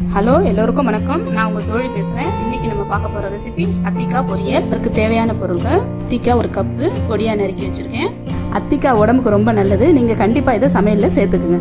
hello எல்லோருக்கும் வணக்கம் நான் உங்கள் தோழி பேசுறேன் இன்னைக்கு நம்ம பார்க்க போற ரெசிபி அத்திக்காய் பொரியல் அதுக்கு தேவையான பொருட்கள் அத்திக்காய் ஒரு கப்பு பொடியா நறுக்கி வச்சிருக்கேன் அத்திக்காய் உடம்புக்கு ரொம்ப நல்லது நீங்க கண்டிப்பா இதை சமையல்ல சேர்த்துக்குங்க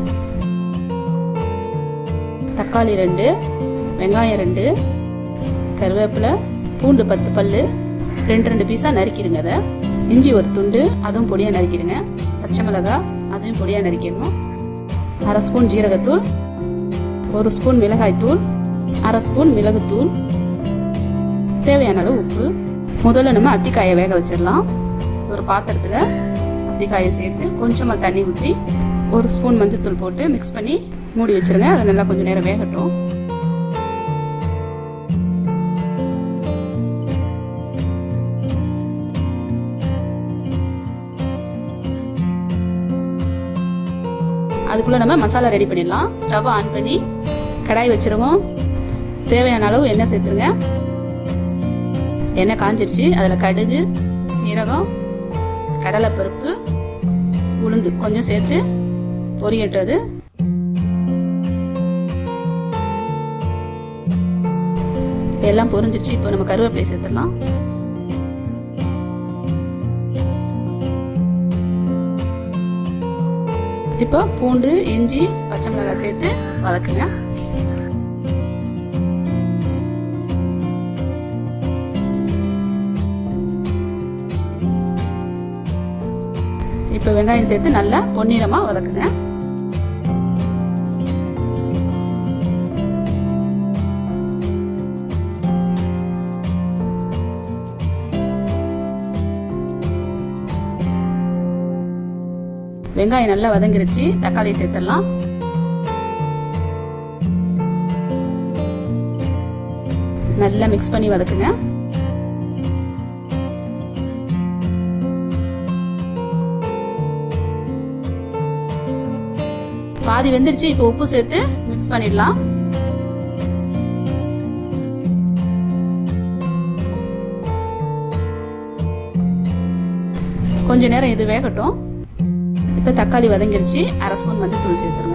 தக்காளி ரெண்டு வெங்காயம் ரெண்டு கருவேப்பிலை பூண்டு பத்து பல்லு ரெண்டு ரெண்டு பீஸா நறுக்கிடுங்க அதை இஞ்சி ஒரு துண்டு அதுவும் பொடியா நறுக்கிடுங்க பச்சை மிளகாய் அதையும் பொடியா நறுக்கிடணும் அரை ஸ்பூன் ஜீரகத்தூள் ஒரு ஸ்பூன் மிளகாய்த்தூள் அரை ஸ்பூன் மிளகுத்தூள் தேவையான அளவு உப்பு முதல்ல நம்ம அத்திக்காயை வேக வச்சிடலாம் ஒரு பாத்திரத்தில் அத்திக்காயை சேர்த்து கொஞ்சமாக தண்ணி ஊற்றி ஒரு ஸ்பூன் மஞ்சத்தூள் போட்டு மிக்ஸ் பண்ணி மூடி வச்சிருங்க அது நல்லா கொஞ்சம் நேரம் வேகட்டும் அதுக்குள்ள நம்ம மசாலா ரெடி பண்ணிடலாம் ஸ்டவ் ஆன் பண்ணி கடாய் வச்சிருவோம் தேவையான அளவு எண்ணெய் சேர்த்துருங்க எண்ணெய் காஞ்சிருச்சு அதில் கடுகு சீரகம் கடலைப்பருப்பு உளுந்து கொஞ்சம் சேர்த்து பொரியட்டது எல்லாம் பொரிஞ்சிருச்சு இப்போ நம்ம கருவேப்பிலை சேர்த்துடலாம் இப்போ பூண்டு இஞ்சி பச்சை மிளகாய் சேர்த்து வதக்குங்க இப்போ வெங்காயம் சேர்த்து நல்லா பொன்னிறமா வதக்குங்க வெங்காயம் நல்லா வதங்கிருச்சு தக்காளி சேர்த்துடலாம் நல்லா மிக்ஸ் பண்ணி வதக்குங்க பாதி வெந்துருச்சு இப்போ உப்பு சேர்த்து மிக்ஸ் பண்ணிடலாம் கொஞ்ச நேரம் இது வேகட்டும் இப்போ தக்காளி வதங்கிருச்சு அரை ஸ்பூன் மஞ்சள் தூள் சேர்த்துருங்க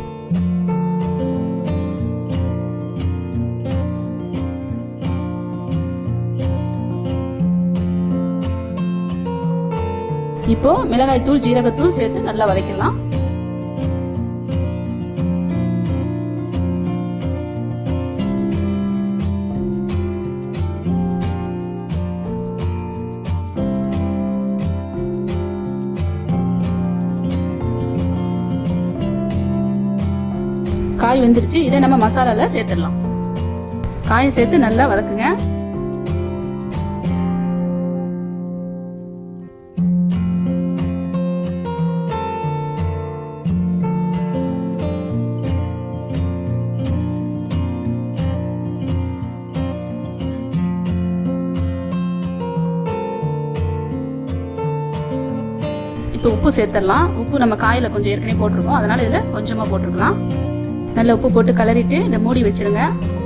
இப்போ மிளகாய் தூள் ஜீரகத்தூள் சேர்த்து நல்லா வதக்கலாம் காய் வெந்துருச்சு இதை நம்ம மசாலால சேர்த்துடலாம் காயை சேர்த்து நல்லா வதக்குங்க இப்போ உப்பு சேர்த்துடலாம் உப்பு நம்ம காயில கொஞ்சம் ஏற்கனவே போட்டிருக்கோம் அதனால இதுல கொஞ்சமா போட்டிருக்கலாம் நல்ல உப்பு போட்டு கலரிட்டு இதை மூடி வச்சிருங்க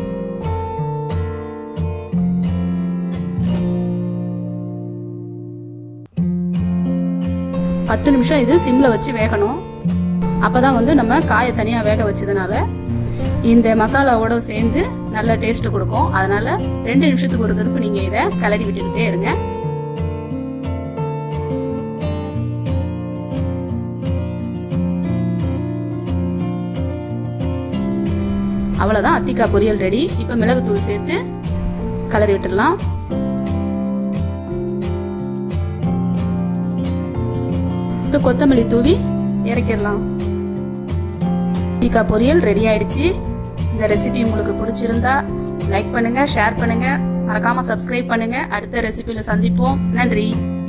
பத்து நிமிஷம் இது சிம்ல வச்சு வேகணும் அப்பதான் வந்து நம்ம காயை தனியா வேக வச்சதுனால இந்த மசாலாவோட சேர்ந்து நல்ல டேஸ்ட் கொடுக்கும் அதனால ரெண்டு நிமிஷத்துக்கு ஒரு திருப்பு நீங்க இதை கலரி விட்டுக்கிட்டே இருங்க அவ்வளவுதான் அத்திக்காய் பொரியல் ரெடி இப்ப மிளகு தூள் சேர்த்து கலரி விட்டுடலாம் இப்ப கொத்தமல்லி தூவி இறக்கிடலாம் அத்திக்காய் பொரியல் ரெடி ஆயிடுச்சு இந்த ரெசிபி உங்களுக்கு பிடிச்சிருந்தா லைக் பண்ணுங்க ஷேர் பண்ணுங்க மறக்காம சப்ஸ்கிரைப் பண்ணுங்க அடுத்த ரெசிபியில சந்திப்போம் நன்றி